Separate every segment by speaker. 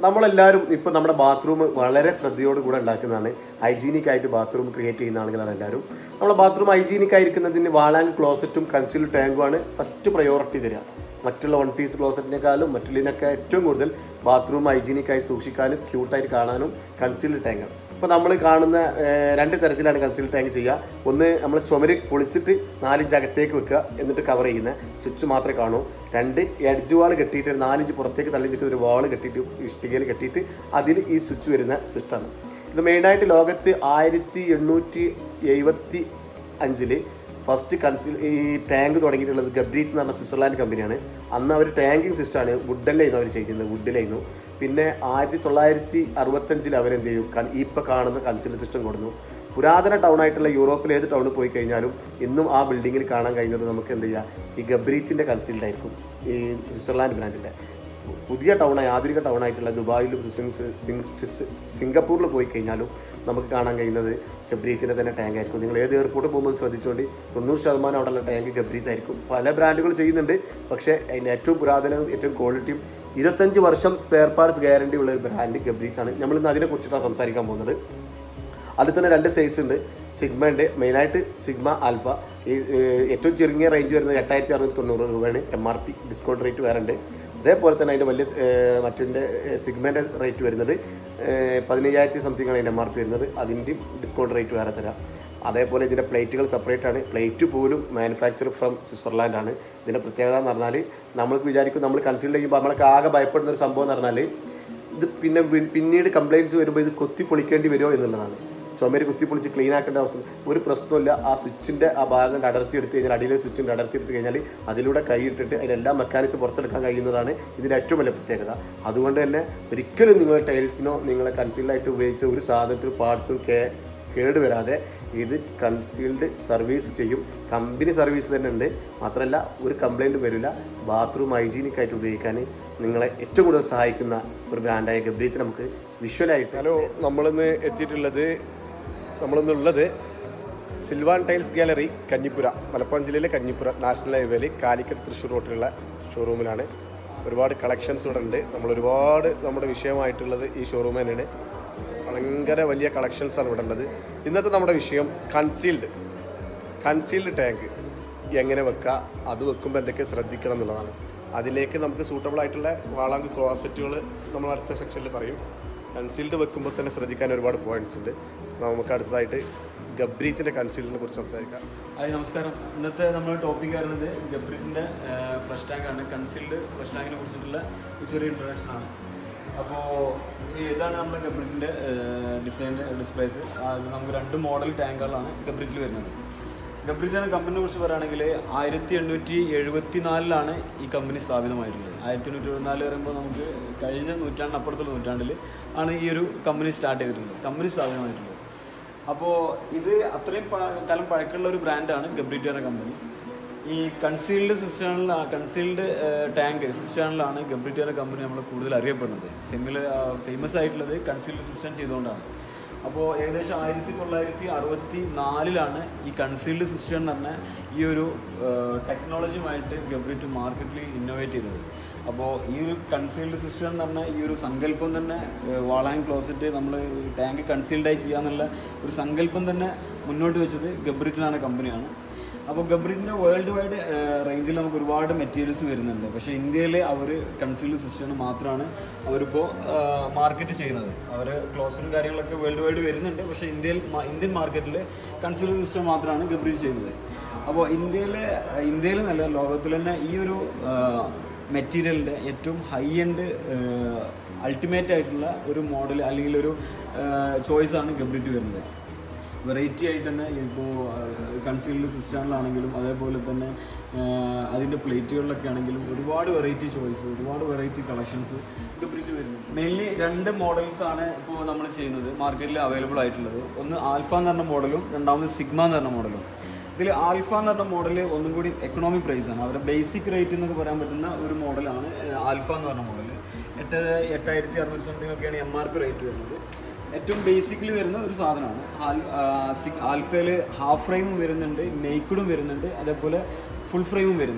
Speaker 1: നമ്മളെല്ലാവരും ഇപ്പോൾ നമ്മുടെ ബാത്റൂം വളരെ ശ്രദ്ധയോട് കൂടെ ഉണ്ടാക്കുന്നതാണ് ഹൈജീനിക് ആയിട്ട് ബാത്റൂം ക്രിയേറ്റ് ചെയ്യുന്ന ആളുകളാണ് എല്ലാവരും നമ്മുടെ ബാത്റൂം ഹൈജീനിക് ആയിരിക്കുന്നതിന് വാളാങ് ക്ലോസറ്റും കൺസീൽ ടാങ്കുമാണ് ഫസ്റ്റ് പ്രയോറിറ്റി തരിക മറ്റുള്ള വൺ പീസ് ക്ലോസറ്റിനേക്കാളും മറ്റുള്ളതിനൊക്കെ ഏറ്റവും കൂടുതൽ ബാത്റൂം ഹൈജീനിക് ആയി സൂക്ഷിക്കാനും ക്യൂട്ടായിട്ട് കാണാനും കൺസീൽഡ് ടാങ്കാണ് ഇപ്പോൾ നമ്മൾ കാണുന്ന ഏർ, രണ്ട് തരത്തിലാണ് കൺസീൽ ടാങ്ക് ചെയ്യുക ഒന്ന് നമ്മൾ ചുമര് പൊളിച്ചിട്ട് നാലിഞ്ച് അകത്തേക്ക് വെക്കുക എന്നിട്ട് കവർ ചെയ്യുന്ന സ്വിച്ച് മാത്രമേ കാണൂ രണ്ട് എഡ്ജ് വാൾ കെട്ടിയിട്ട് ഒരു നാലിഞ്ച് പുറത്തേക്ക് തള്ളി നിൽക്കുന്ന ഒരു വാൾ കെട്ടിയിട്ട് ഇഷ്ടികയിൽ കെട്ടിയിട്ട് അതിൽ ഈ സ്വിച്ച് വരുന്ന സിസ്റ്റമാണ് ഇത് മെയിനായിട്ട് ലോകത്ത് ആയിരത്തി എണ്ണൂറ്റി എഴുപത്തി അഞ്ചില് ഫസ്റ്റ് കൺസിൽ ഈ ടാങ്ക് തുടങ്ങിയിട്ടുള്ളത് ഗബ്രീത്ത് എന്ന് പറഞ്ഞ സ്വിറ്റ്സർലാൻഡ് കമ്പനിയാണ് അന്ന് അവർ ടാങ്കിങ് സിസ്റ്റമാണ് വുഡനിലായിരുന്നു അവർ ചെയ്യുന്നത് വുഡിലായിരുന്നു പിന്നെ ആയിരത്തി തൊള്ളായിരത്തി അറുപത്തഞ്ചിൽ അവരെന്ത് ചെയ്യും കൺ- ഈ ഇപ്പോൾ കാണുന്ന കൺസിൽ സിസ്റ്റം കൊടുന്നു പുരാതന ടൗൺ ആയിട്ടുള്ള യൂറോപ്പിൽ ഏത് ടൗണിൽ പോയി കഴിഞ്ഞാലും ഇന്നും ആ ബിൽഡിങ്ങിൽ കാണാൻ കഴിയുന്നത് നമുക്ക് എന്ത് ചെയ്യാം ഈ ഗബ്രീത്തിൻ്റെ കൺസിൽഡ് ആയിരിക്കും ഈ സ്വിറ്റ്സർലാൻഡ് ബ്രാൻഡിൻ്റെ പുതിയ ടൗണായി ആധുനിക ടൗൺ ആയിട്ടുള്ള ദുബായിലും സിംഗ്- സിംഗ്- സിസ്- സിംഗപ്പൂരിൽ പോയി കഴിഞ്ഞാലും നമുക്ക് കാണാൻ കഴിയുന്നത് ഗബ്രീത്തിൻ്റെ തന്നെ ടാങ്ക് ആയിരിക്കും നിങ്ങൾ ഏത് എയർപോർട്ടിൽ പോകുമ്പോൾ ശ്രദ്ധിച്ചുകൊണ്ട് തൊണ്ണൂറ് ശതമാനം അവിടെയുള്ള ടാങ്ക് ഗബ്രീത്ത് ആയിരിക്കും പല ബ്രാൻഡുകൾ ചെയ്യുന്നുണ്ട് പക്ഷേ അതിൻ്റെ ഏറ്റവും പുരാതനവും ഏറ്റവും ക്വാളിറ്റിയും ഇരുപത്തഞ്ച് വർഷം സ്പെയർ പാർട്സ് ഗ്യാരണ്ടി ഉള്ള ഒരു ബ്രാൻഡ് ഗബ്രീത്താണ് നമ്മളിന്ന് അതിനെക്കുറിച്ചിട്ടാണ് സംസാരിക്കാൻ പോകുന്നത് അതിൽ തന്നെ രണ്ട് സൈസ് ഉണ്ട് സിഗ്മ ഉണ്ട് മെയിനായിട്ട് സിഗ്മ ആൽഫ ഈ ഏഹ്, ഏറ്റവും ചുരുങ്ങിയ റേഞ്ച് വരുന്നത് എട്ടായിരത്തി അറുന്നൂറ്റി തൊണ്ണൂറ് രൂപയാണ് M R P discount rate വേറെ ഉണ്ട് അതേപോലെ തന്നെ അതിൻ്റെ വലിയ ഏഹ്, മറ്റിൻ്റെ സിഗ്മേൻ്റെ റേറ്റ് വരുന്നത് ഏഹ്, പതിനയ്യായിരത്തി സംതിങ് ആണ് അതിൻ്റെ എം ആർ പി വരുന്നത് അതിൻ്റെയും ഡിസ്കൗണ്ട് റേറ്റ് വേറെ തരാം അതേപോലെ ഇതിൻ്റെ പ്ലേറ്റുകൾ സെപ്പറേറ്റ് ആണ് പ്ലേറ്റ് പോലും മാനുഫാക്ചർ ഫ്രം സ്വിറ്റ്സർലാൻഡ് ആണ് ഇതിൻ്റെ പ്രത്യേകത എന്ന് പറഞ്ഞാൽ നമ്മൾക്ക് വിചാരിക്കും നമ്മൾ കൺസിഡർ ചെയ്യുമ്പോൾ നമ്മളൊക്കെ ആകെ ഭയപ്പെടുന്ന ഒരു സംഭവം എന്ന് പറഞ്ഞാൽ ഇത് പിന്നെ വി- പിന്നീട് കംപ്ലയിൻറ്റ്സ് വരുമ്പോൾ ഇത് കൊത്തി പൊളിക്കേണ്ടി വരുമോ എന്നുള്ളതാണ് ചുമര് കുത്തി പൊളിച്ച് ക്ലീൻ ആക്കേണ്ട അവസ്ഥ ഒരു പ്രശ്നമില്ല ആ സ്വിച്ചിൻ്റെ ആ ഭാഗം അടർത്തി എടുത്ത് കഴിഞ്ഞാൽ അടിയിലെ സ്വിച്ചിൻ്റെ അടർത്തി എടുത്ത് കഴിഞ്ഞാൽ അതിലൂടെ കൈ ഇട്ടിട്ട് അതിലെല്ലാ മെക്കാനിക്സ് പുറത്തെടുക്കാൻ കഴിയുന്നതാണ് ഇതിൻ്റെ ഏറ്റവും വലിയ പ്രത്യേകത അതുകൊണ്ട് തന്നെ ഒരിക്കലും നിങ്ങളെ ടൈൽസിനോ നിങ്ങളെ കൺസീൽഡായിട്ട് ഉപയോഗിച്ച ഒരു സാധനത്തിന് പാർട്സും കേ കേട് വരാതെ ഇത് കൺസീൽഡ് സർവീസ് ചെയ്യും കമ്പനി സർവീസ് തന്നെ ഉണ്ട് മാത്രമല്ല ഒരു കംപ്ലൈൻറ്റും വരില്ല ബാത്റൂം ഹൈജീനിക് ആയിട്ട് ഉപയോഗിക്കാൻ നിങ്ങളെ ഏറ്റവും കൂടുതൽ സഹായിക്കുന്ന ഒരു ബ്രാൻഡായ ഗബ്രീത്ത് നമുക്ക് വിഷ്വലായിട്ട് ഹലോ നമ്മളിന്ന് എത്തിയിട്ടുള്ളത് നമ്മളിന്നുള്ളത് Sylvan tiles gallery Kanjippura Malappuram ജില്ലയിലെ കഞ്ഞിപ്പുര നാഷണൽ ഹൈവേയിൽ കാലിക്കറ്റ് തൃശ്ശൂർ റോട്ടിലുള്ള ഷോറൂമിലാണ് ഒരുപാട് കളക്ഷൻസ് ഇവിടെ ഉണ്ട് നമ്മൾ ഒരുപാട് നമ്മുടെ വിഷയമായിട്ടുള്ളത് ഈ ഷോറൂം തന്നെയാണ് ഭയങ്കര വലിയ കളക്ഷൻസ് ആണ് ഇവിടെ ഉള്ളത് ഇന്നത്തെ നമ്മുടെ വിഷയം കൺസീൽഡ് കൺസീൽഡ് ടാങ്ക് എങ്ങനെ വെക്കുക അത് വെക്കുമ്പോൾ എന്തൊക്കെ ശ്രദ്ധിക്കണം എന്നുള്ളതാണ് അതിലേക്ക് നമുക്ക് സൂട്ടബിൾ ആയിട്ടുള്ള വാളാങ്ക് ക്ലോസറ്റുകൾ നമ്മൾ അടുത്ത സെക്ഷനിൽ പറയും കൺസീൽഡ് വെക്കുമ്പോൾ തന്നെ ശ്രദ്ധിക്കാൻ ഒരുപാട് പോയിന്റ്സ് ഉണ്ട് നമുക്ക് അടുത്തതായിട്ട് ഗബ്രീത്തിൻ്റെ കൺസീൽഡിനെ കുറിച്ച് സംസാരിക്കാം
Speaker 2: ഹായ് നമസ്കാരം ഇന്നത്തെ നമ്മുടെ ടോപ്പിക് വരുന്നത് ഗബ്രിറ്റിൻ്റെ ഫ്ലഷ് ടാങ്ക് ആണ് കൺസീൽഡ് ഫ്ലഷ് ടാങ്കിനെ കുറിച്ചിട്ടുള്ള ഒരു ചെറിയ ഇൻട്രഡക്ഷൻ ആണ് അപ്പോൾ ഇതാണ് നമ്മുടെ ഗബ്രിറ്റിൻ്റെ ഡിസൈൻ ഡിസ്പ്ലേസ് നമുക്ക് രണ്ട് മോഡൽ ടാങ്കുകളാണ് ഗബ്രിറ്റിൽ വരുന്നത് ഗബ്രിറ്റ് എന്ന കമ്പനിയെ കുറിച്ച് പറയുകയാണെങ്കിൽ ആയിരത്തി എണ്ണൂറ്റി എഴുപത്തി നാലിലാണ് ഈ കമ്പനി സ്ഥാപിതമായിട്ടുള്ളത് ആയിരത്തി എണ്ണൂറ്റി എഴുപത്തിനാല് പറയുമ്പോൾ നമുക്ക് കഴിഞ്ഞ നൂറ്റാണ്ടിനപ്പുറത്തുള്ള നൂറ്റാണ്ടിൽ ആണ് ഈ ഒരു കമ്പനി സ്റ്റാർട്ട് ചെയ്തിട്ടുള്ളത് കമ്പനി സ്ഥാപിതമായിട്ടുള്ളത് അപ്പോൾ ഇത് അത്രയും പ- കാലം പഴക്കമുള്ള ഒരു ബ്രാൻഡാണ് ഗബ്രിറ്റോ എന്ന കമ്പനി ഈ കൺസീൽഡ് സിസ്റ്റേണിൽ കൺസീൽഡ് ടാങ്ക് സിസ്റ്റേണിലാണ് ഗബ്രിറ്റോ എന്ന കമ്പനി നമ്മൾ കൂടുതൽ അറിയപ്പെടുന്നത് ഫെമിൽ ഫേമസ് ആയിട്ടുള്ളത് കൺസീൽഡ് സിസ്റ്റം ചെയ്തുകൊണ്ടാണ് അപ്പോൾ ഏകദേശം ആയിരത്തി തൊള്ളായിരത്തി അറുപത്തി നാലിലാണ് ഈ കൺസീൽഡ് സിസ്റ്റം എന്ന് പറഞ്ഞ ഈ ഒരു ടെക്നോളജിയുമായിട്ട് ഗബ്രിറ്റ് മാർക്കറ്റിൽ ഇന്നോവേറ്റ് ചെയ്തത് അപ്പോൾ ഈ ഒരു കൺസീൽഡ് സിസ്റ്റം എന്ന് പറഞ്ഞ ഈ ഒരു സങ്കല്പം തന്നെ വാളാങ് ക്ലോസറ്റ് നമ്മൾ ടാങ്ക് കൺസീൽഡായി ചെയ്യാന്നുള്ള ഒരു സങ്കല്പം തന്നെ മുന്നോട്ട് വെച്ചത് ഗബ്രിറ്റ് എന്ന കമ്പനിയാണ് അപ്പോൾ ഗബ്രിറ്റിൻ്റെ വേൾഡ് വൈഡ് റേഞ്ചിൽ നമുക്ക് ഒരുപാട് മെറ്റീരിയൽസ് വരുന്നുണ്ട് പക്ഷേ ഇന്ത്യയിൽ അവർ കൺസീൽഡ് സിസ്റ്റം മാത്രമാണ് അവരിപ്പോൾ മാർക്കറ്റ് ചെയ്യുന്നത് അവർ ക്ലോസറും കാര്യങ്ങളൊക്കെ വേൾഡ് വൈഡ് വരുന്നുണ്ട് പക്ഷേ ഇന്ത്യയിൽ മ- ഇന്ത്യൻ മാർക്കറ്റിൽ കൺസീൽഡ് സിസ്റ്റം മാത്രമാണ് ഗബ്രിറ്റ് ചെയ്യുന്നത് അപ്പോൾ ഇന്ത്യയിൽ ഇന്ത്യയിൽ നല്ല ലോകത്തിൽ തന്നെ ഈ ഒരു മെറ്റീരിയലിൻ്റെ ഏറ്റവും ഹൈ എൻഡ് അൾട്ടിമേറ്റ് ആയിട്ടുള്ള ഒരു മോഡൽ അല്ലെങ്കിൽ ഒരു ചോയ്സാണ് ഗബ്രിറ്റ് വരുന്നത് വെറൈറ്റി ആയിട്ട് തന്നെ ഇപ്പോൾ കൺസീൽഡ് സിസ്റ്റങ്ങളിലാണെങ്കിലും അതേപോലെ തന്നെ അതിൻ്റെ പ്ലേറ്റുകളിലൊക്കെ ആണെങ്കിലും ഒരുപാട് വെറൈറ്റി ചോയ്സ് ഒരുപാട് വെറൈറ്റി കളക്ഷൻസ് ഗബ്രിറ്റ് വരുന്നു മെയിൻലി രണ്ട് മോഡൽസ് ആണ് ഇപ്പോൾ നമ്മൾ ചെയ്യുന്നത് മാർക്കറ്റിൽ അവൈലബിൾ ആയിട്ടുള്ളത് ഒന്ന് ആൽഫ എന്ന് പറഞ്ഞ മോഡലും രണ്ടാമത് സിഗ്മ എന്ന് പറഞ്ഞ മോഡലും ഇതിൽ ആൽഫ എന്ന് പറഞ്ഞ മോഡൽ ഒന്നും കൂടി എക്കണോമിക് പ്രൈസ് ആണ് അവരുടെ ബേസിക് റേറ്റ് എന്നൊക്കെ പറയാൻ പറ്റുന്ന ഒരു മോഡലാണ് ആൽഫ എന്ന് പറഞ്ഞ മോഡൽ എട്ട് എട്ടായിരത്തി അറുന്നൂറ് സംതിങ് ഒക്കെയാണ് എം ആർ പി റേറ്റ് വരുന്നത് ഏറ്റവും ബേസിക്കലി വരുന്ന ഒരു സാധനമാണ് ആൽഫയിൽ ഹാഫ് ഫ്രെയിമും വരുന്നുണ്ട് നെയ്ക്കഡും വരുന്നുണ്ട് അതേപോലെ ഫുൾ ഫ്രെയിമും വരുന്നുണ്ട്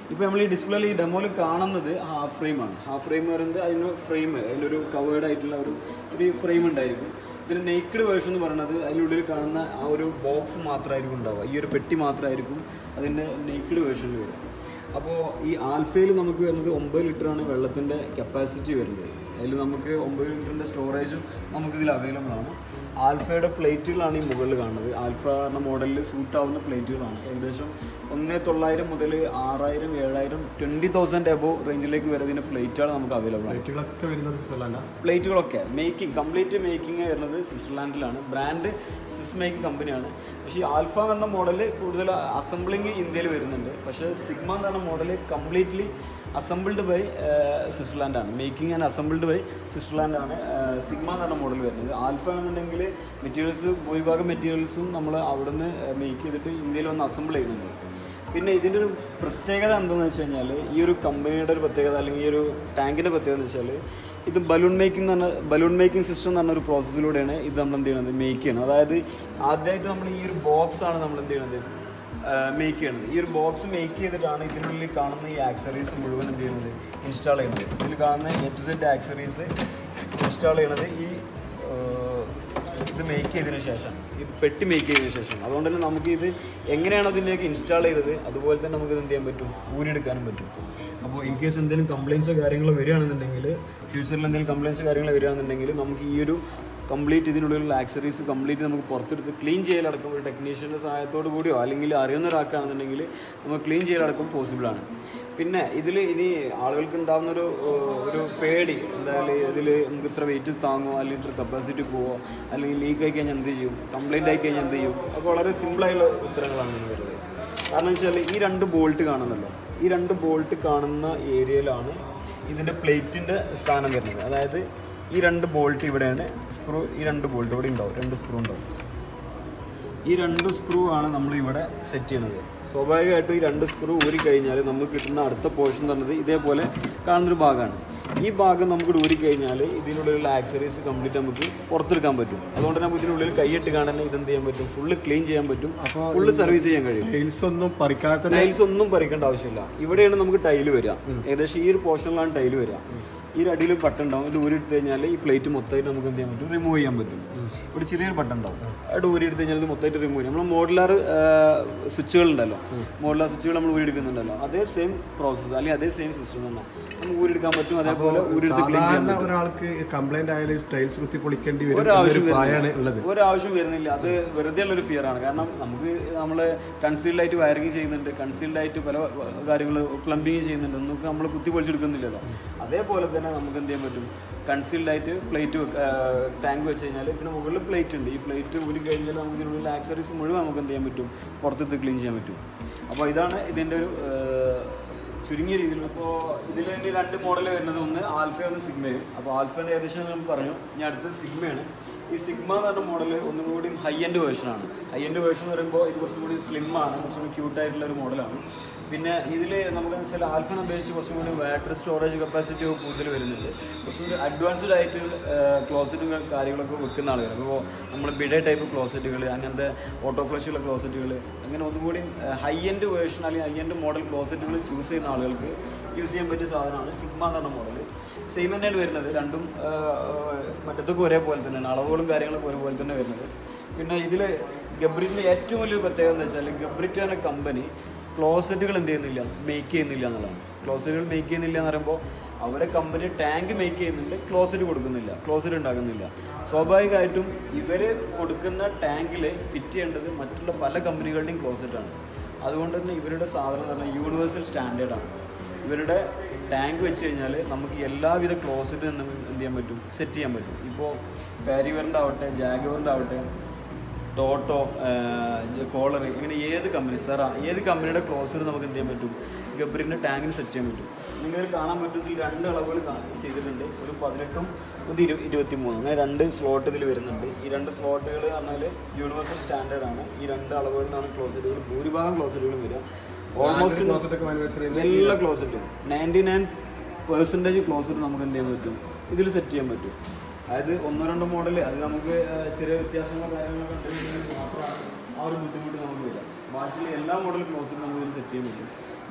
Speaker 2: ഇപ്പോൾ നമ്മൾ ഈ ഡിസ്പ്ലേയിൽ ഈ ഡെമോയിൽ കാണുന്നത് ഹാഫ് ഫ്രെയിമാണ് ഹാഫ് ഫ്രെയിം പറയുന്നത് അതിന് ഫ്രെയിം അതിലൊരു കവേർഡ് ആയിട്ടുള്ള ഒരു ഒരു ഫ്രെയിം ഉണ്ടായിരിക്കും ഇതിന് നെയ്ക്കഡ് വേർഷൻ എന്ന് പറയുന്നത് അതിനുള്ളിൽ കാണുന്ന ആ ഒരു ബോക്സ് മാത്രമായിരിക്കും ഉണ്ടാവുക ഈ ഒരു പെട്ടി മാത്രമായിരിക്കും അതിൻ്റെ നെയ്ക്കഡ് വേർഷനിൽ വരിക അപ്പോൾ ഈ ആൽഫയിൽ നമുക്ക് വരുന്നത് ഒമ്പത് ലിറ്ററാണ് വെള്ളത്തിൻ്റെ കപ്പാസിറ്റി വരുന്നത് അതിൽ നമുക്ക് ഒമ്പത് ലിറ്ററിൻ്റെ സ്റ്റോറേജും നമുക്കിതിൽ അവൈലബിൾ ആണ് ആൽഫയുടെ പ്ലേറ്റുകളാണ് ഈ മുകളിൽ കാണുന്നത് ആൽഫ എന്ന മോഡലിൽ സൂട്ട് ആവുന്ന പ്ലേറ്റുകളാണ് ഏകദേശം ഒന്ന് തൊള്ളായിരം മുതൽ ആറായിരം ഏഴായിരം ട്വൻറ്റി തൗസൻഡ് എബോ റേഞ്ചിലേക്ക് വരുന്നതിൻ്റെ പ്ലേറ്റുകൾ നമുക്ക് അവൈലബിൾ ആണ്
Speaker 1: ലൈറ്റുകളൊക്കെ വരുന്നത് സ്വിറ്റ്സർലാൻഡാ
Speaker 2: പ്ലേറ്റുകളൊക്കെ മേക്കിംഗ് കംപ്ലീറ്റ് മേക്കിംഗ് വരുന്നത് സ്വിറ്റ്സർലാൻഡിലാണ് ബ്രാൻഡ് സ്വിസ് മേക്കിംഗ് കമ്പനിയാണ് പക്ഷേ ഈ ആൽഫ എന്ന മോഡൽ കൂടുതൽ അസംബ്ലിങ് ഇന്ത്യയിൽ വരുന്നുണ്ട് പക്ഷേ സിഗ്മ എന്ന് പറഞ്ഞ മോഡൽ കംപ്ലീറ്റ്ലി അസംബിൾഡ് ബൈ സ്വിറ്റ്സർലാൻഡാണ് മേക്കിംഗ് ആൻഡ് അസംബിൾഡ് ബൈ സ്വിറ്റ്സർലാൻഡാണ് സിഗ്മ എന്ന് പറഞ്ഞ മോഡൽ വരുന്നത് ആൽഫ എന്നുണ്ടെങ്കിൽ മെറ്റീരിയൽസ് ഭൂരിഭാഗം മെറ്റീരിയൽസും നമ്മൾ അവിടുന്ന് മേക്ക് ചെയ്തിട്ട് ഇന്ത്യയിൽ വന്ന് അസംബിൾ ചെയ്യുന്നുണ്ട് പിന്നെ ഇതിൻ്റെ ഒരു പ്രത്യേകത എന്താണെന്ന് വെച്ച് കഴിഞ്ഞാൽ ഈ ഒരു കമ്പനിയുടെ ഒരു പ്രത്യേകത അല്ലെങ്കിൽ ഈ ഒരു ടാങ്കിൻ്റെ പ്രത്യേകത എന്ന് വെച്ചാൽ ഇത് ബലൂൺ മേക്കിംഗ് എന്ന് പറഞ്ഞ ബലൂൺ മേക്കിംഗ് സിസ്റ്റം എന്ന് പറഞ്ഞ ഒരു പ്രോസസ്സിലൂടെയാണ് ഇത് നമ്മൾ എന്ത് ചെയ്യുന്നത് മേക്ക് ചെയ്യുന്നത് അതായത് ആദ്യമായിട്ട് നമ്മൾ ഈ ഒരു ബോക്സ് ആണ് നമ്മൾ എന്ത് ചെയ്യുന്നത് മേക്ക് ചെയ്യുന്നത് ഈ ഒരു ബോക്സ് മേക്ക് ചെയ്തിട്ടാണ് ഇതിനുള്ളിൽ കാണുന്ന ഈ ആക്സറീസ് മുഴുവൻ എന്ത് ചെയ്യുന്നത് ഇൻസ്റ്റാൾ ചെയ്യുന്നത് ഇതിൽ കാണുന്ന A to set accessories install ചെയ്യുന്നത് ഈ ഏഹ്, ഇത് മേക്ക് ചെയ്തതിന് ശേഷം ഈ പെട്ടി മേക്ക് ചെയ്തതിന് ശേഷം അതുകൊണ്ട് തന്നെ നമുക്ക് ഇത് എങ്ങനെയാണ് അതിലേക്ക് ഇൻസ്റ്റാൾ ചെയ്തത് അതുപോലെ തന്നെ നമുക്ക് ഇത് എന്ത് ചെയ്യാൻ പറ്റും ഊരിയെടുക്കാനും പറ്റും അപ്പോൾ ഇൻ കേസ് എന്തെങ്കിലും കംപ്ലയിൻസോ കാര്യങ്ങളോ വരികയാണെന്നുണ്ടെങ്കിൽ ഫ്യൂച്ചറിൽ എന്തെങ്കിലും കംപ്ലയിൻസോ കാര്യങ്ങളോ വരികയാണെന്നുണ്ടെങ്കിൽ നമുക്ക് ഈ ഒരു കംപ്ലീറ്റ് ഇതിനുള്ളിലുള്ള ആക്സറീസ് കംപ്ലീറ്റ് നമുക്ക് പുറത്തെടുത്ത് ക്ലീൻ ചെയ്യലടക്കം ഒരു ടെക്നീഷ്യൻ്റെ സഹായത്തോടു കൂടിയോ അല്ലെങ്കിൽ അറിയുന്ന ഒരാൾക്കാണെന്നുണ്ടെങ്കിൽ നമുക്ക് ക്ലീൻ ചെയ്യലടക്കം പോസിബിളാണ് പിന്നെ ഇതിൽ ഇനി ആളുകൾക്ക് ഉണ്ടാകുന്ന ഒരു ഏഹ്, ഒരു പേടി എന്തായാലും ഇതിൽ നമുക്ക് ഇത്ര വെയിറ്റ് താങ്ങുമോ അല്ലെങ്കിൽ ഇത്ര കപ്പാസിറ്റി പോവോ അല്ലെങ്കിൽ ലീക്ക് ആയി കഴിഞ്ഞാൽ എന്ത് ചെയ്യും കംപ്ലൈൻ്റ് ആയി കഴിഞ്ഞാൽ എന്ത് ചെയ്യും അപ്പോൾ വളരെ സിമ്പിളായുള്ള ഉത്തരങ്ങളാണ് ഇതിന് വരുന്നത് കാരണം വെച്ചാൽ ഈ രണ്ട് ബോൾട്ട് കാണുന്നല്ലോ ഈ രണ്ട് ബോൾട്ട് കാണുന്ന ഏരിയയിലാണ് ഇതിൻ്റെ പ്ലേറ്റിൻ്റെ സ്ഥാനം വരുന്നത് അതായത് ഈ രണ്ട് ബോൾട്ട് ഇവിടെയാണ് സ്ക്രൂ ഈ രണ്ട് ബോൾട്ട് ഇവിടെ ഉണ്ടാവും രണ്ട് സ്ക്രൂ ഉണ്ടാവും ഈ രണ്ട് സ്ക്രൂ ആണ് നമ്മൾ ഇവിടെ സെറ്റ് ചെയ്യുന്നത് സ്വാഭാവികമായിട്ടും ഈ രണ്ട് സ്ക്രൂ ഊരി കഴിഞ്ഞാൽ നമുക്ക് കിട്ടുന്ന അടുത്ത പോർഷൻ തന്നത് ഇതേപോലെ കാണുന്നൊരു ഭാഗമാണ് ഈ ഭാഗം നമുക്ക് ഊരി കഴിഞ്ഞാൽ ഇതിനുള്ളിലുള്ള ആക്സറീസ് കംപ്ലീറ്റ് നമുക്ക് പുറത്തെടുക്കാൻ പറ്റും അതുകൊണ്ട് നമുക്ക് ഇതിനുള്ളിൽ കൈയിട്ട് കാണാൻ ഇതെന്ത് ചെയ്യാൻ പറ്റും ഫുള്ള് ക്ലീൻ ചെയ്യാൻ പറ്റും ഫുള്ള് സർവീസ് ചെയ്യാൻ കഴിയും
Speaker 1: ടൈൽസ് ഒന്നും പറിക്കാത്ത
Speaker 2: ടൈൽസ് ഒന്നും പറിക്കേണ്ട ആവശ്യമില്ല ഇവിടെയാണ് നമുക്ക് ടൈല് വരിക ഏകദേശം ഈ ഒരു പോർഷനിലാണ് ടൈല് വരിക ഈ ഒരു അടിയിൽ ബട്ടൺ ഉണ്ടാവും ഇത് ഊരി എടുത്ത് കഴിഞ്ഞാൽ ഈ പ്ലേറ്റ് മൊത്തമായിട്ട് നമുക്ക് എന്ത് ചെയ്യാൻ പറ്റും റിമൂവ് ചെയ്യാൻ പറ്റും ഇവിടെ ചെറിയൊരു ബട്ടൺ ഉണ്ടാവും അത് ഊരി എടുത്ത് കഴിഞ്ഞാൽ ഇത് മൊത്തമായിട്ട് റിമൂവ് ചെയ്യാം നമ്മൾ മോഡുലാർ സ്വിച്ചുകൾ ഉണ്ടല്ലോ മോഡുലാർ സ്വിച്ചുകൾ നമ്മൾ ഊരി എടുക്കുന്നുണ്ടല്ലോ അതേ സെയിം പ്രോസസ്സ് അല്ലെങ്കിൽ അതേ സെയിം സിസ്റ്റം തന്നെ നമുക്ക് ഊരി എടുക്കാൻ പറ്റും അതേപോലെ ഊരി എടുത്ത് ക്ലീൻ ചെയ്യാൻ
Speaker 1: സാധാരണ ഒരാൾക്ക് കംപ്ലൈന്റ് ആയാലും ടൈൽസ് കുത്തി പൊളിക്കേണ്ടി വരും
Speaker 2: ഒരാവശ്യം
Speaker 1: എന്നൊരു ഭയമാണ് ഉള്ളത്
Speaker 2: ഒരാവശ്യം വരുന്നില്ല അത് വെറുതെ ഉള്ളൊരു ഫിയർ ആണ് കാരണം നമുക്ക് നമ്മൾ കൺസീൽഡ് ആയിട്ട് വയറിങ് ചെയ്യുന്നുണ്ട് കൺസീൽഡ് ആയിട്ട് പല കാര്യങ്ങൾ പ്ലംബിങ് ചെയ്യുന്നുണ്ട് നമുക്ക് നമ്മൾ കുത്തി പൊളിച്ചെടുക്കുന്നില്ലല്ലോ അതേപോലെ തന്നെ നമുക്ക് എന്ത് ചെയ്യാൻ പറ്റും കൺസീൽഡ് ആയിട്ട് പ്ലേറ്റ് ടാങ്ക് വെച്ച് കഴിഞ്ഞാൽ ഇതിന് മുകളിൽ പ്ലേറ്റ് ഉണ്ട് ഈ പ്ലേറ്റ് ഊരി കഴിഞ്ഞാൽ നമുക്ക് ഇതിനുള്ള ആക്സറീസ് മുഴുവൻ നമുക്ക് എന്ത് ചെയ്യാൻ പറ്റും പുറത്തെടുത്ത് ക്ലീൻ ചെയ്യാൻ പറ്റും അപ്പോൾ ഇതാണ് ഇതിൻ്റെ ഒരു ഏഹ്, ചുരുങ്ങിയ രീതിയിൽ സോ ഇതിൽ ഇനി രണ്ട് മോഡൽ വരുന്നത് ഒന്ന് ആൽഫ ഒന്ന് സിഗ്മയും അപ്പോൾ ആൽഫേൻ്റെ ഏകദേശം നമ്മൾ പറഞ്ഞു ഇനി അടുത്തത് സിഗ്മയാണ് ഈ സിഗ്മ എന്ന് പറഞ്ഞ മോഡൽ ഒന്നും കൂടി ഹൈ എൻഡ് വേർഷനാണ് ഹൈ എൻഡ് വേർഷൻ എന്ന് പറയുമ്പോൾ ഇത് കുറച്ചും കൂടി സ്ലിം ആണ് കുറച്ചും കൂടി ക്യൂട്ടായിട്ടുള്ള ഒരു മോഡലാണ് പിന്നെ ഇതിൽ നമുക്ക് വെച്ചാൽ ആൽഫിനെ അപേക്ഷിച്ച് കുറച്ചും കൂടി ബാറ്ററി സ്റ്റോറേജ് കപ്പാസിറ്റി കൂടുതൽ വരുന്നുണ്ട് കുറച്ചും കൂടി അഡ്വാൻസ്ഡ് ആയിട്ട് ക്ലോസറ്റും കാര്യങ്ങളൊക്കെ വെക്കുന്ന ആളുകൾ ഇപ്പോൾ നമ്മൾ ബിഡേ ടൈപ്പ് ക്ലോസറ്റുകൾ അങ്ങനത്തെ ഓട്ടോ ഫ്ലഷുള്ള ക്ലോസറ്റുകൾ അങ്ങനെ ഒന്നുകൂടി ഹൈ എൻഡ് വേർഷൻ അല്ലെങ്കിൽ ഹൈ എൻഡ് മോഡൽ ക്ലോസറ്റുകൾ ചൂസ് ചെയ്യുന്ന ആളുകൾക്ക് യൂസ് ചെയ്യാൻ പറ്റിയ സാധനമാണ് സിഗ്മ എന്ന് പറഞ്ഞ മോഡൽ സെയിം തന്നെയാണ് വരുന്നത് രണ്ടും ആ, മറ്റത്തൊക്കെ ഒരേപോലെ തന്നെയാണ് അളവുകളും കാര്യങ്ങളൊക്കെ ഒരുപോലെ തന്നെ വരുന്നത് പിന്നെ ഇതിൽ ഗബ്രിറ്റിൻ്റെ ഏറ്റവും വലിയ പ്രത്യേകത എന്ന് വെച്ചാൽ ഗബ്രിറ്റ് എന്ന കമ്പനി ക്ലോസറ്റുകൾ എന്ത് ചെയ്യുന്നില്ല മേക്ക് ചെയ്യുന്നില്ല എന്നുള്ളതാണ് ക്ലോസറ്റുകൾ മേക്ക് ചെയ്യുന്നില്ല എന്ന് പറയുമ്പോൾ അവരെ കമ്പനി ടാങ്ക് മേക്ക് ചെയ്യുന്നുണ്ട് ക്ലോസറ്റ് കൊടുക്കുന്നില്ല ക്ലോസറ്റ് ഉണ്ടാക്കുന്നില്ല സ്വാഭാവികമായിട്ടും ഇവർ കൊടുക്കുന്ന ടാങ്കിൽ ഫിറ്റ് ചെയ്യേണ്ടത് മറ്റുള്ള പല കമ്പനികളുടെയും ക്ലോസറ്റാണ് അതുകൊണ്ട് തന്നെ ഇവരുടെ സാധനം എന്ന് പറഞ്ഞാൽ യൂണിവേഴ്സൽ സ്റ്റാൻഡേർഡാണ് ഇവരുടെ ടാങ്ക് വെച്ച് കഴിഞ്ഞാൽ നമുക്ക് എല്ലാവിധ ക്ലോസറ്റും എന്ത് ചെയ്യാൻ പറ്റും സെറ്റ് ചെയ്യാൻ പറ്റും ഇപ്പോൾ പാരിവറിൻ്റെ ആവട്ടെ ജാഗവറിൻ്റെ ആവട്ടെ ടോട്ടോ കോളർ ഇങ്ങനെ ഏത് കമ്പനി സെറ ഏത് കമ്പനിയുടെ ക്ലോസർ നമുക്ക് എന്ത് ചെയ്യാൻ പറ്റും ഗബ്രിൻ്റെ ടാങ്കിന് സെറ്റ് ചെയ്യാൻ പറ്റും നിങ്ങൾക്ക് കാണാൻ പറ്റുമെങ്കിൽ രണ്ട് അളവുകൾ കാ- ചെയ്തിട്ടുണ്ട് ഒരു പതിനെട്ടും ഒരു ഇരു ഇരുപത്തി മൂന്നും അങ്ങനെ രണ്ട് സ്ലോട്ട് ഇതിൽ വരുന്നുണ്ട് ഈ രണ്ട് സ്ലോട്ടുകൾ പറഞ്ഞാൽ യൂണിവേഴ്സൽ സ്റ്റാൻഡേർഡ് ആണ് ഈ രണ്ട് അളവുകളിലാണ് ക്ലോസറ്റുകൾ ഭൂരിഭാഗം ക്ലോസറ്റുകളും വരിക ഓൾമോസ്റ്റ്
Speaker 1: ക്ലോസറ്റ് ഒക്കെ മാനുഫാക്ചർ ചെയ്യുന്ന
Speaker 2: എല്ലാ ക്ലോസറ്റും നയൻറ്റി നയൻ പെർസെൻറ്റേജ് ക്ലോസറ്റ് നമുക്ക് എന്ത് ചെയ്യാൻ പറ്റും ഇതിൽ സെറ്റ് ചെയ്യാൻ പറ്റും അതായത് ഒന്നോ രണ്ടോ മോഡൽ അത് നമുക്ക് ആ, ചെറിയ വ്യത്യാസങ്ങളോ കാര്യങ്ങളൊക്കെ ഉണ്ടെങ്കിൽ മാത്രമാണ് ആ ഒരു ബുദ്ധിമുട്ട് നമുക്ക് വരിക ബാക്കിയുള്ള എല്ലാ മോഡൽ ക്ലോസറ്റും നമുക്ക് ഇതിൽ സെറ്റ് ചെയ്യാൻ പറ്റും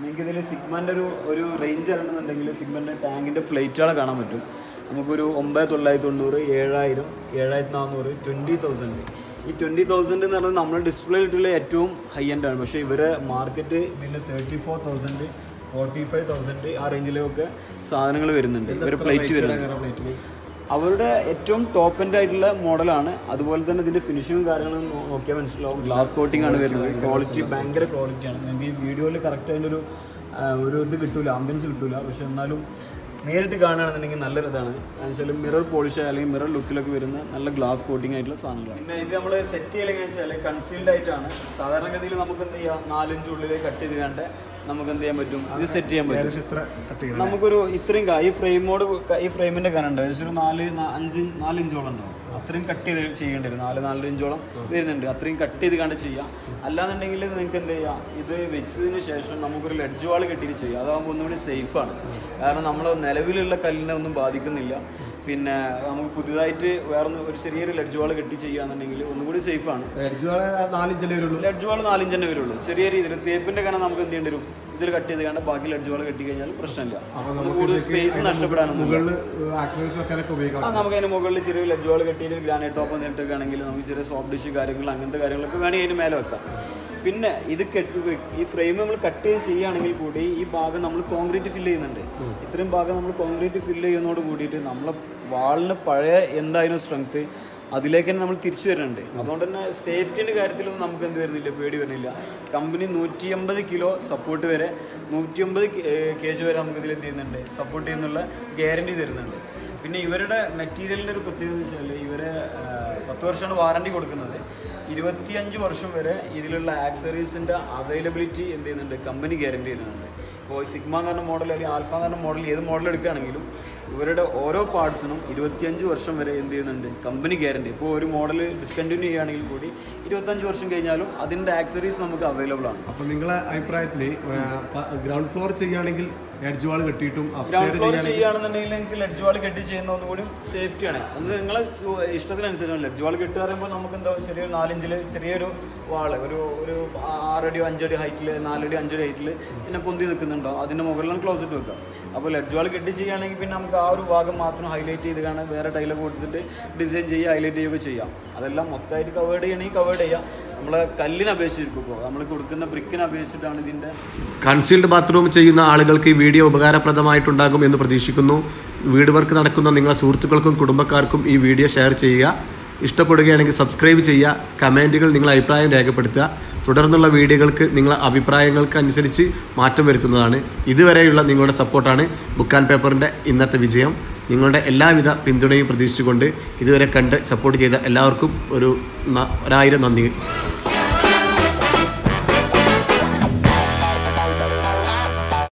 Speaker 2: നിങ്ങൾക്ക് ഇതിൽ സിഗ്മൻ്റെ ഒരു ഒരു റേഞ്ച് അറിയണമെന്നുണ്ടെങ്കിൽ സിഗ്മൻ്റെ ടാങ്കിൻ്റെ പ്ലേറ്റുകളെ കാണാൻ പറ്റും നമുക്കൊരു ഒമ്പത് തൊള്ളായിരത്തി തൊണ്ണൂറ് ഏഴായിരം ഏഴായിരത്തി നാനൂറ് ട്വൻറ്റി തൗസൻഡ് ഈ ട്വൻറ്റി തൗസൻഡ് എന്ന് പറഞ്ഞാൽ നമ്മുടെ ഡിസ്പ്ലേയിലുള്ള ഏറ്റവും ഹൈ എൻഡ് ആണ് പക്ഷേ ഇവരെ മാർക്കറ്റ് ഇതിൻ്റെ thirty four thousand forty five thousand ആ റേഞ്ചിലൊക്കെ സാധനങ്ങൾ വരുന്നുണ്ട് ഇവർ പ്ലേറ്റ് വരുന്നുണ്ട് അവരുടെ ഏറ്റവും ടോപ്പ് എൻഡ് ആയിട്ടുള്ള മോഡലാണ് അതുപോലെ തന്നെ ഇതിന്റെ ഫിനിഷിങ്ങും കാര്യങ്ങളും നോ- നോക്കിയാൽ മനസ്സിലാവും ഗ്ലാസ് കോട്ടിംഗ് ആണ് വരുന്നത് ക്വാളിറ്റി ഭയങ്കര ക്വാളിറ്റിയാണ് നിങ്ങൾക്ക് ഈ വീഡിയോയിൽ കറക്റ്റ് അതിൻ്റെ ഒരു ആ, ഒരു ഇത് കിട്ടൂല ആംബിയൻസ് കിട്ടൂല പക്ഷെ എന്നാലും നേരിട്ട് കാണുകയാണെന്നുണ്ടെങ്കിൽ നല്ലൊരു ഇതാണ് വെച്ചാൽ മിറർ പോളിഷ് അല്ലെങ്കിൽ മിറർ ലുക്കിലൊക്കെ വരുന്ന നല്ല ഗ്ലാസ് കോട്ടിംഗ് ആയിട്ടുള്ള സാധനങ്ങളാണ് പിന്നെ ഇത് നമ്മൾ സെറ്റ് ചെയ്യലെന്ന് വെച്ചാൽ കൺസീൽഡ് ആയിട്ടാണ് സാധാരണഗതിയിൽ നമുക്ക് എന്ത് ചെയ്യാം നാലിഞ്ച് ഉള്ളിൽ കട്ട് ചെയ്ത് കണ്ട് നമുക്ക് എന്ത് ചെയ്യാൻ പറ്റും ഇത് സെറ്റ് ചെയ്യാൻ പറ്റും
Speaker 3: എത്ര കട്ട് ചെയ്യണം
Speaker 2: നമുക്കൊരു ഇത്രയും കാ- ഈ ഫ്രെയിമോട് ഈ ഫ്രെയിമിന്റെ കനുണ്ട് ഏകദേശം ഒരു നാല് നാ- അഞ്ച് നാല് ഇഞ്ചോളം ഉണ്ടാവും അത്രയും കട്ട് ചെയ്ത് ചെയ്യേണ്ടി വരും നാല് നാല് ഇഞ്ചോളം വരുന്നുണ്ട് അത്രയും കട്ട് ചെയ്ത് കണ്ട് ചെയ്യാം അല്ലാന്നുണ്ടെങ്കിൽ നിങ്ങൾക്ക് എന്ത് ചെയ്യാം ഇത് വെച്ചതിന് ശേഷം നമുക്കൊരു ലെഡ്ജ് വാൾ കെട്ടിയിട്ട് ചെയ്യാം അതാകുമ്പോൾ ഒന്നുകൂടി സേഫാണ് കാരണം നമ്മൾ നിലവിലുള്ള കല്ലിനെ ഒന്നും ബാധിക്കുന്നില്ല പിന്നെ നമുക്ക് പുതിയതായിട്ട് വേറെ ഒന്ന് ഒരു ചെറിയൊരു ലെഡ്ജ് വാൾ കെട്ടി ചെയ്യുകയാണെന്നുണ്ടെങ്കിൽ ഒന്നുകൂടി സേഫാണ്
Speaker 3: എഡ്ജുകളെ നാലിഞ്ചല്ലേ വരുള്ളൂ
Speaker 2: ലെഡ്ജ് വാൾ നാലിഞ്ച് തന്നെ വരുള്ളൂ ചെറിയ രീതിയിൽ തേപ്പിന്റെ കനം നമുക്ക് എന്ത് ചെയ്യേണ്ടി വരും ഇതിൽ കട്ട് ചെയ്ത് കണ്ട് ബാക്കി ലെഡ്ജ് വാൾ കെട്ടി കഴിഞ്ഞാൽ പ്രശ്നമില്ല നമുക്ക് കൂടുതൽ സ്പേസ് നഷ്ടപ്പെടാനൊന്നും
Speaker 3: മുകളിൽ ആക്സസറീസ് വെക്കാനൊക്കെ ഉപയോഗിക്കാം
Speaker 2: ആ നമുക്ക് അതിന് മുകളിൽ ചെറിയ ലെഡ്ജ് വാൾ കെട്ടിയിട്ട് ഗ്രാനൈറ്റ് ടോപ്പ് നേരിട്ടൊക്കെയാണെങ്കിൽ നമുക്ക് ചെറിയ സോഫ്റ്റ് ഡിഷ് കാര്യങ്ങൾ അങ്ങനത്തെ കാര്യങ്ങളൊക്കെ വേണമെങ്കിൽ അതിന് മേലെ വെക്കാം പിന്നെ ഇത് കെട്ടി ഈ ഫ്രെയിം നമ്മൾ കട്ട് ചെയ്ത് ചെയ്യുകയാണെങ്കിൽ കൂടി ഈ ഭാഗം നമ്മൾ കോൺക്രീറ്റ് ഫില്ല് ചെയ്യുന്നുണ്ട് ഇത്രയും ഭാഗം നമ്മൾ കോൺക്രീറ്റ് ഫില്ല് ചെയ്യുന്നതോട് കൂടിയിട്ട് നമ്മളെ വാളിന് പഴയ എന്തായാലും സ്ട്രെങ്ത് അതിലേക്ക് തന്നെ നമ്മൾ തിരിച്ചു വരുന്നുണ്ട് അതുകൊണ്ട് തന്നെ സേഫ്റ്റിൻ്റെ കാര്യത്തിലൊന്നും നമുക്ക് എന്ത് വരുന്നില്ല പേടി വരുന്നില്ല കമ്പനി നൂറ്റി അമ്പത് കിലോ സപ്പോർട്ട് വരെ നൂറ്റി അമ്പത് കെ ജി വരെ നമുക്ക് ഇതിൽ എന്ത് ചെയ്യുന്നുണ്ട് സപ്പോർട്ട് ചെയ്യുന്നുള്ള ഗ്യാരണ്ടി തരുന്നുണ്ട് പിന്നെ ഇവരുടെ മെറ്റീരിയലിൻ്റെ ഒരു പ്രത്യേകത എന്ന് വെച്ചാൽ ഇവരെ ആ, പത്ത് വർഷമാണ് വാറണ്ടി കൊടുക്കുന്നത് ഇരുപത്തിയഞ്ച് വർഷം വരെ ഇതിലുള്ള ആക്സറീസിൻ്റെ അവൈലബിലിറ്റി എന്ത് ചെയ്യുന്നുണ്ട് കമ്പനി ഗ്യാരണ്ടി തരുന്നുണ്ട് ഇപ്പോൾ സിഗ്മ എന്ന് പറഞ്ഞ മോഡൽ അല്ലെങ്കിൽ ആൽഫ എന്ന് പറഞ്ഞ മോഡൽ ഏത് മോഡൽ എടുക്കുകയാണെങ്കിലും ഇവരുടെ ഓരോ പാർട്സിനും ഇരുപത്തിയഞ്ച് വർഷം വരെ എന്ത് ചെയ്യുന്നുണ്ട് കമ്പനി ഗ്യാരണ്ടി ഇപ്പോൾ ഒരു മോഡൽ ഡിസ്കണ്ടിന്യൂ ചെയ്യുകയാണെങ്കിൽ കൂടി ഇരുപത്തഞ്ച് വർഷം കഴിഞ്ഞാലും അതിൻ്റെ ആക്സറീസ് നമുക്ക് അവൈലബിൾ ആണ്
Speaker 3: അപ്പൊ നിങ്ങളെ അഭിപ്രായത്തിൽ ഗ്രൗണ്ട് ഫ്ലോർ ചെയ്യുകയാണെങ്കിൽ എഡ്ജ് വാൾ കെട്ടിയിട്ടും
Speaker 2: ഗ്രൗണ്ട് ഫ്ലോർ ചെയ്യുകയാണെന്നുണ്ടെങ്കിൽ നിങ്ങൾക്ക് ലെഡ്ജ് വാൾ കെട്ടി ചെയ്യുന്ന ഒന്നുകൂടി സേഫ്റ്റിയാണ് അത് നിങ്ങളെ ചു- ഇഷ്ടത്തിനനുസരിച്ചാണ് ലെഡ്ജ് വാൾ കെട്ടി പറയുമ്പോൾ നമുക്ക് എന്താ ചെറിയൊരു നാലിഞ്ചിൽ ചെറിയൊരു വാള് ഒരു ഒരു ആറടി അഞ്ചടി ഹൈറ്റിൽ നാലടി അഞ്ചടി ഹൈറ്റിൽ പിന്നെ പൊന്തി നിൽക്കുന്നുണ്ടോ അതിൻ്റെ മുകളിലാണ് ക്ലോസറ്റ് വെക്കുക അപ്പോൾ ലെഡ്ജ് വാൾ കെട്ടി ചെയ്യുകയാണെങ്കിൽ പിന്നെ നമുക്ക് ആ ഒരു ഭാഗം മാത്രം ഹൈലൈറ്റ് ചെയ്ത് കാണാൻ വേറെ ടൈലൊക്കെ കൊടുത്തിട്ട് ഡിസൈൻ ചെയ്യുക ഹൈലൈറ്റ് ചെയ്യുകയൊക്കെ ചെയ്യാം അതെല്ലാം മൊത്തമായിട്ട് കവേർഡ് ചെയ്യണമെങ്കിൽ കവേർഡ് ചെയ്യാം നമ്മളെ കല്ലിനെ അപേക്ഷിച്ചിരിക്കുമ്പോൾ നമ്മൾ കൊടുക്കുന്ന ബ്രിക്കിനെ അപേക്ഷിച്ചിട്ടാണ് ഇതിൻ്റെ
Speaker 1: കൺസീൽഡ് ബാത്റൂം ചെയ്യുന്ന ആളുകൾക്ക് ഈ വീഡിയോ ഉപകാരപ്രദമായിട്ടുണ്ടാകും എന്ന് പ്രതീക്ഷിക്കുന്നു വീട് വർക്ക് നടക്കുന്ന നിങ്ങളുടെ സുഹൃത്തുക്കൾക്കും കുടുംബക്കാർക്കും ഈ വീഡിയോ ഷെയർ ചെയ്യുക ഇഷ്ടപ്പെടുകയാണെങ്കിൽ സബ്സ്ക്രൈബ് ചെയ്യുക കമൻറ്റുകൾ നിങ്ങളുടെ അഭിപ്രായം രേഖപ്പെടുത്തുക തുടർന്നുള്ള വീഡിയോകൾക്ക് നിങ്ങളുടെ അഭിപ്രായങ്ങൾക്ക് അനുസരിച്ച് മാറ്റം വരുത്തുന്നതാണ് ഇതുവരെയുള്ള നിങ്ങളുടെ സപ്പോർട്ടാണ് ബുക്ക് ആൻഡ് പേപ്പറിൻ്റെ ഇന്നത്തെ വിജയം നിങ്ങളുടെ എല്ലാവിധ പിന്തുണയും പ്രതീക്ഷിച്ചുകൊണ്ട് ഇതുവരെ കണ്ട് സപ്പോർട്ട് ചെയ്ത എല്ലാവർക്കും ഒരു ന- ഒരായിരം നന്ദി